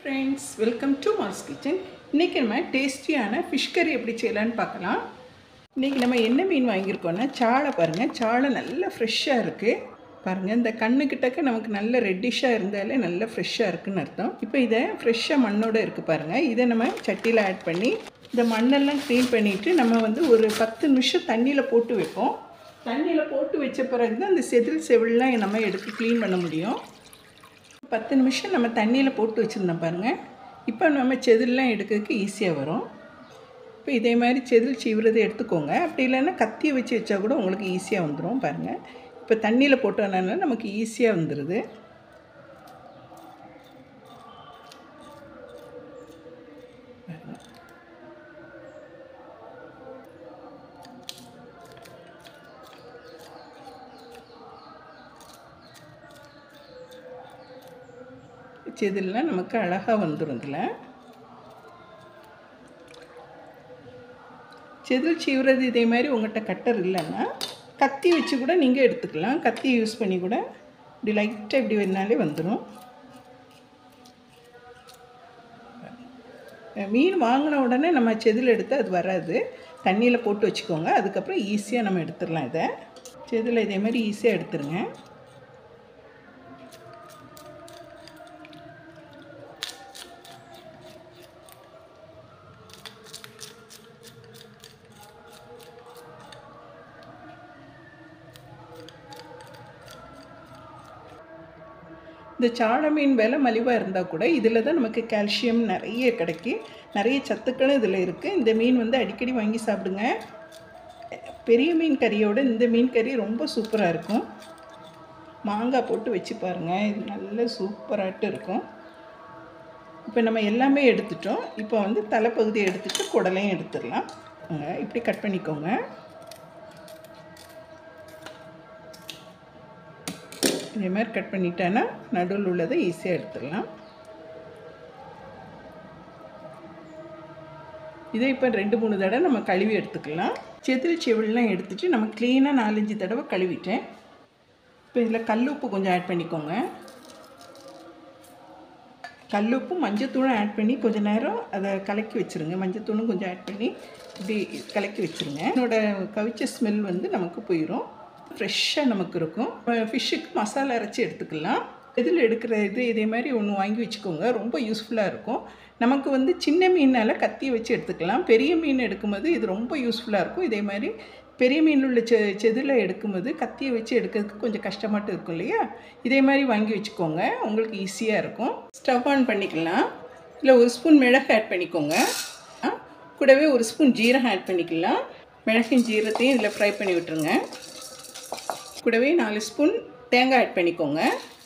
friends welcome to Mal's kitchen இன்றைக்கி நம்ம டேஸ்டியான ஃபிஷ் கறி எப்படி செய்யலான்னு பார்க்கலாம் இன்றைக்கி நம்ம என்ன மீன் வாங்கியிருக்கோன்னா சாளை பாருங்கள் சாளை நல்லா ஃப்ரெஷ்ஷாக இருக்குது பாருங்கள் இந்த கண்ணுக்கிட்டக்க நமக்கு நல்ல ரெட்டிஷாக இருந்தாலே நல்லா ஃப்ரெஷ்ஷாக இருக்குன்னு அர்த்தம் இப்போ இதை ஃப்ரெஷ்ஷாக மண்ணோடு இருக்குது பாருங்கள் இதை நம்ம சட்டியில் ஆட் பண்ணி இந்த மண்ணெல்லாம் க்ளீன் பண்ணிவிட்டு நம்ம வந்து ஒரு பத்து நிமிஷம் தண்ணியில் போட்டு வைப்போம் தண்ணியில் போட்டு வச்ச பிறகு தான் அந்த செதில் செவில்லாம் நம்ம எடுத்து க்ளீன் பண்ண முடியும் பத்து நிமிஷம் நம்ம தண்ணியில் போட்டு வச்சுருந்தோம் பாருங்கள் இப்போ நம்ம செதில்லாம் எடுக்கிறதுக்கு ஈஸியாக வரும் இப்போ இதே மாதிரி செதில் சீவுறதை எடுத்துக்கோங்க அப்படி இல்லைன்னா கத்தியை வச்சு வச்சா கூட உங்களுக்கு ஈஸியாக வந்துடும் பாருங்கள் இப்போ தண்ணியில் போட்டோம்னால நமக்கு ஈஸியாக வந்துடுது செதில்லாம் நமக்கு அழகாக வந்துடும் இதில் செதில் சீவுறது இதே மாதிரி உங்கள்கிட்ட கட்டர் இல்லைன்னா கத்தி வச்சு கூட நீங்கள் எடுத்துக்கலாம் கத்தி யூஸ் பண்ணி கூட இப்படி லைட்டாக இப்படி வேணாலே வந்துடும் மீன் வாங்கின உடனே நம்ம செதில் எடுத்து அது வராது தண்ணியில் போட்டு வச்சுக்கோங்க அதுக்கப்புறம் ஈஸியாக நம்ம எடுத்துடலாம் இதை செதில் இதே மாதிரி ஈஸியாக எடுத்துருங்க இந்த சாள மீன் விலை மலிவாக இருந்தால் கூட இதில் தான் நமக்கு கால்சியம் நிறைய கிடைக்கி நிறைய சத்துக்களும் இதில் இருக்குது இந்த மீன் வந்து அடிக்கடி வாங்கி சாப்பிடுங்க பெரிய மீன் கறியோட இந்த மீன் கறி ரொம்ப சூப்பராக இருக்கும் மாங்காய் போட்டு வச்சு பாருங்கள் இது நல்ல சூப்பராகிட்டு இருக்கும் இப்போ நம்ம எல்லாமே எடுத்துட்டோம் இப்போ வந்து தலைப்பகுதியை எடுத்துட்டு குடலையும் எடுத்துடலாம் இப்படி கட் பண்ணிக்கோங்க இதே மாதிரி கட் பண்ணிட்டேன்னா நடுவில் உள்ளதை ஈஸியாக எடுத்துடலாம் இதை இப்போ ரெண்டு மூணு தடவை நம்ம கழுவி எடுத்துக்கலாம் செதில் செவில்லாம் எடுத்துகிட்டு நம்ம க்ளீனாக நாலஞ்சு தடவை கழுவிட்டேன் இப்போ இதில் கல் உப்பு கொஞ்சம் ஆட் பண்ணிக்கோங்க கல் உப்பு மஞ்சத்தூளும் ஆட் பண்ணி கொஞ்சம் நேரம் அதை கலக்கி வச்சுருங்க மஞ்சத்தூளும் கொஞ்சம் ஆட் பண்ணி இப்படி கலக்கி வச்சுருங்க என்னோடய கவிச்ச ஸ்மெல் வந்து நமக்கு போயிடும் ஃப்ரெஷ்ஷாக நமக்கு இருக்கும் ஃபிஷ்ஷுக்கு மசாலா அரைச்சி எடுத்துக்கலாம் இதில் எடுக்கிற இது இதே மாதிரி ஒன்று வாங்கி வச்சுக்கோங்க ரொம்ப யூஸ்ஃபுல்லாக இருக்கும் நமக்கு வந்து சின்ன மீனால் கத்தி வச்சு எடுத்துக்கலாம் பெரிய மீன் எடுக்கும்போது இது ரொம்ப யூஸ்ஃபுல்லாக இருக்கும் இதே மாதிரி பெரிய மீன் உள்ள செ செதில் எடுக்கும்போது கத்தியை வச்சு எடுக்கிறதுக்கு கொஞ்சம் கஷ்டமாட்டு இருக்கும் இல்லையா இதே மாதிரி வாங்கி வச்சுக்கோங்க உங்களுக்கு ஈஸியாக இருக்கும் ஸ்டவ் ஆன் பண்ணிக்கலாம் இல்லை ஒரு ஸ்பூன் மிளகு ஆட் பண்ணிக்கோங்க கூடவே ஒரு ஸ்பூன் ஜீரகம் ஆட் பண்ணிக்கலாம் மிளகும் ஜீரத்தையும் இதில் ஃப்ரை பண்ணி விட்டுருங்க கூடவே நாலு ஸ்பூன் தேங்காய் ஆட் பண்ணிக்கோங்க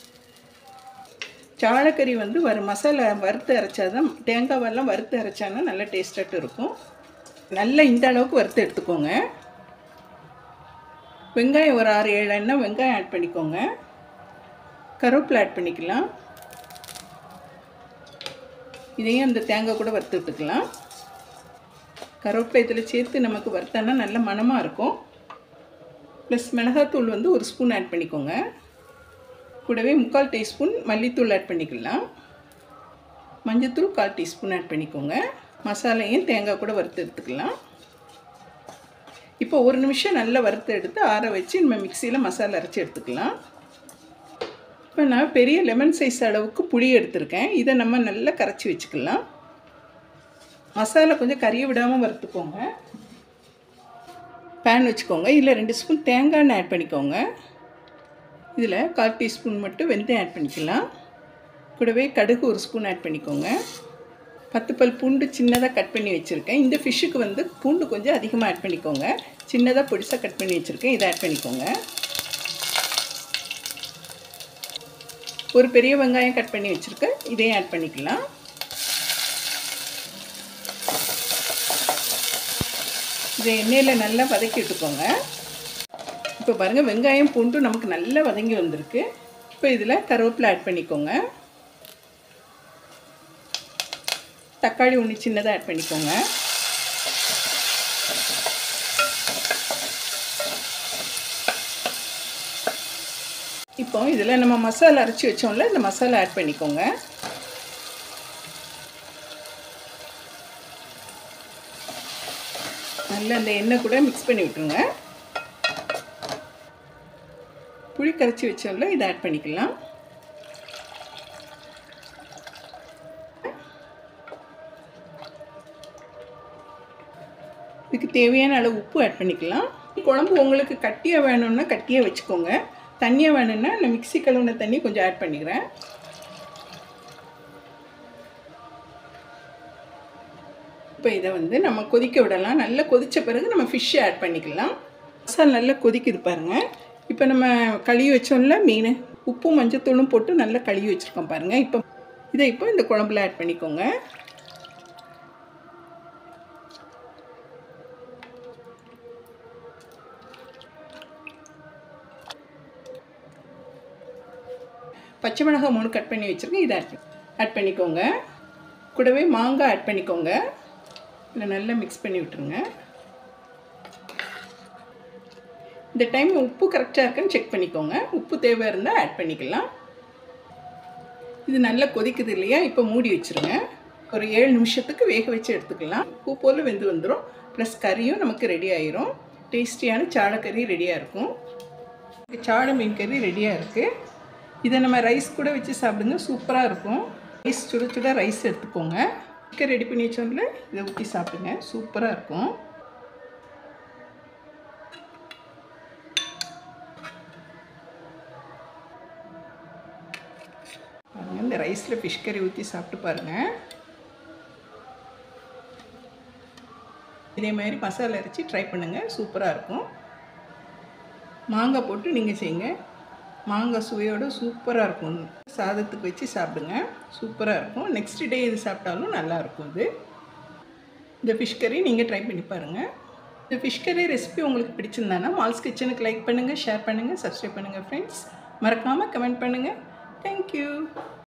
சாளக்கறி வந்து வர மசாலா வறுத்து அரைச்சாதான் தேங்காவெல்லாம் வறுத்து அரைச்சானா நல்ல டேஸ்டாட்டு இருக்கும் நல்லா இந்த அளவுக்கு வறுத்து எடுத்துக்கோங்க வெங்காயம் ஒரு ஆறு ஏழு எண்ணெய் வெங்காயம் ஆட் பண்ணிக்கோங்க கருவேப்பிலை ஆட் பண்ணிக்கலாம் இதையும் அந்த தேங்காய் கூட வறுத்து விட்டுக்கலாம் கருவேப்பிலை இதில் சேர்த்து நமக்கு வறுத்தோன்னா நல்ல மணமாக இருக்கும் ப்ளஸ் மிளகாத்தூள் வந்து ஒரு ஸ்பூன் ஆட் பண்ணிக்கோங்க கூடவே முக்கால் டீஸ்பூன் மல்லித்தூள் ஆட் பண்ணிக்கலாம் மஞ்சத்தூள் கால் டீஸ்பூன் ஆட் பண்ணிக்கோங்க மசாலையும் தேங்காய் கூட வறுத்து எடுத்துக்கலாம் இப்போ ஒரு நிமிஷம் நல்லா வறுத்து எடுத்து ஆற வச்சு நம்ம மிக்சியில் மசாலா அரைச்சி எடுத்துக்கலாம் இப்போ நான் பெரிய லெமன் சைஸ் அளவுக்கு புளி எடுத்திருக்கேன் இதை நம்ம நல்லா கரைச்சி வச்சுக்கலாம் மசாலா கொஞ்சம் கறியை விடாமல் வறுத்துக்கோங்க பேன் வச்சுக்கோங்க இதில் ரெண்டு ஸ்பூன் தேங்காய் எண்ணெய் ஆட் பண்ணிக்கோங்க இதில் கால் டீஸ்பூன் மட்டும் வெந்தயம் ஆட் பண்ணிக்கலாம் கூடவே கடுகு ஒரு ஸ்பூன் ஆட் பண்ணிக்கோங்க பத்து பல் பூண்டு சின்னதாக கட் பண்ணி வச்சுருக்கேன் இந்த ஃபிஷ்ஷுக்கு வந்து பூண்டு கொஞ்சம் அதிகமாக ஆட் பண்ணிக்கோங்க சின்னதாக பொடிசாக கட் பண்ணி வச்சுருக்கேன் இதை ஆட் பண்ணிக்கோங்க ஒரு பெரிய வெங்காயம் கட் பண்ணி வச்சுருக்கேன் இதையும் ஆட் பண்ணிக்கலாம் இதை எண்ணெயில் நல்லா வதக்கி விட்டுக்கோங்க இப்போ பாருங்கள் வெங்காயம் பூண்டு நமக்கு நல்லா வதங்கி வந்திருக்கு இப்போ இதில் கருவேப்பிலை ஆட் பண்ணிக்கோங்க தக்காளி ஒன்று சின்னதாக ஆட் பண்ணிக்கோங்க இப்போ இதில் நம்ம மசாலா அரைச்சி வச்சோம்ல இந்த மசாலா ஆட் பண்ணிக்கோங்க நல்லா அந்த எண்ணெய் கூட மிக்ஸ் பண்ணி விட்டுருங்க புளி கரைச்சி வச்சோம்ல இதை ஆட் பண்ணிக்கலாம் இதுக்கு தேவையான அளவு உப்பு ஆட் பண்ணிக்கலாம் குழம்பு உங்களுக்கு கட்டியாக வேணும்னா கட்டியாக வச்சுக்கோங்க தண்ணியாக வேணும்னா நான் மிக்ஸி கழுவுன தண்ணி கொஞ்சம் ஆட் பண்ணிக்கிறேன் இப்போ இதை வந்து நம்ம கொதிக்க விடலாம் நல்லா கொதித்த பிறகு நம்ம ஃபிஷ்ஷை ஆட் பண்ணிக்கலாம் மசாலா நல்லா கொதிக்குது பாருங்கள் இப்போ நம்ம கழுவி வச்சோம்ல மீன் உப்பும் மஞ்சத்தூளும் போட்டு நல்லா கழுவி வச்சுருக்கோம் பாருங்கள் இப்போ இதை இப்போ இந்த குழம்புல ஆட் பண்ணிக்கோங்க பச்சை மிளகாய் மூணு கட் பண்ணி வச்சுருக்கேன் இதை ஆட் ஆட் பண்ணிக்கோங்க கூடவே மாங்காய் ஆட் பண்ணிக்கோங்க இதை நல்லா மிக்ஸ் பண்ணி விட்டுருங்க இந்த டைம் உப்பு கரெக்டாக இருக்குன்னு செக் பண்ணிக்கோங்க உப்பு தேவை இருந்தால் ஆட் பண்ணிக்கலாம் இது நல்லா கொதிக்குது இல்லையா இப்போ மூடி வச்சுருங்க ஒரு ஏழு நிமிஷத்துக்கு வேக வச்சு எடுத்துக்கலாம் பூ போல் வெந்து வந்துடும் ப்ளஸ் கறியும் நமக்கு ரெடி ஆயிரும் டேஸ்டியான சாளக்கறி ரெடியாக இருக்கும் சாளை மீன் கறி ரெடியாக இருக்குது இதை நம்ம ரைஸ் கூட வச்சு சாப்பிடுங்க சூப்பராக இருக்கும் ரைஸ் சுட சுட ரைஸ் எடுத்துக்கோங்க சிக்கன் ரெடி பண்ணி வச்சோம்ல இதை ஊற்றி சாப்பிடுங்க சூப்பராக இருக்கும் பாருங்கள் இந்த ரைஸில் ஃபிஷ் கறி ஊற்றி சாப்பிட்டு பாருங்கள் இதே மாதிரி மசாலா அரைச்சி ட்ரை பண்ணுங்கள் சூப்பராக இருக்கும் மாங்காய் போட்டு நீங்கள் செய்யுங்க மாங்காய் சுவையோடு சூப்பராக இருக்கும் சாதத்துக்கு வச்சு சாப்பிடுங்க சூப்பராக இருக்கும் நெக்ஸ்ட் டே இது சாப்பிட்டாலும் நல்லாயிருக்கும் இது இந்த ஃபிஷ் கறி நீங்கள் ட்ரை பண்ணி பாருங்கள் இந்த ஃபிஷ் கறி ரெசிபி உங்களுக்கு பிடிச்சிருந்தானா மால்ஸ் கிச்சனுக்கு லைக் பண்ணுங்கள் ஷேர் பண்ணுங்கள் சப்ஸ்கிரைப் பண்ணுங்கள் ஃப்ரெண்ட்ஸ் மறக்காமல் கமெண்ட் பண்ணுங்கள் தேங்க்யூ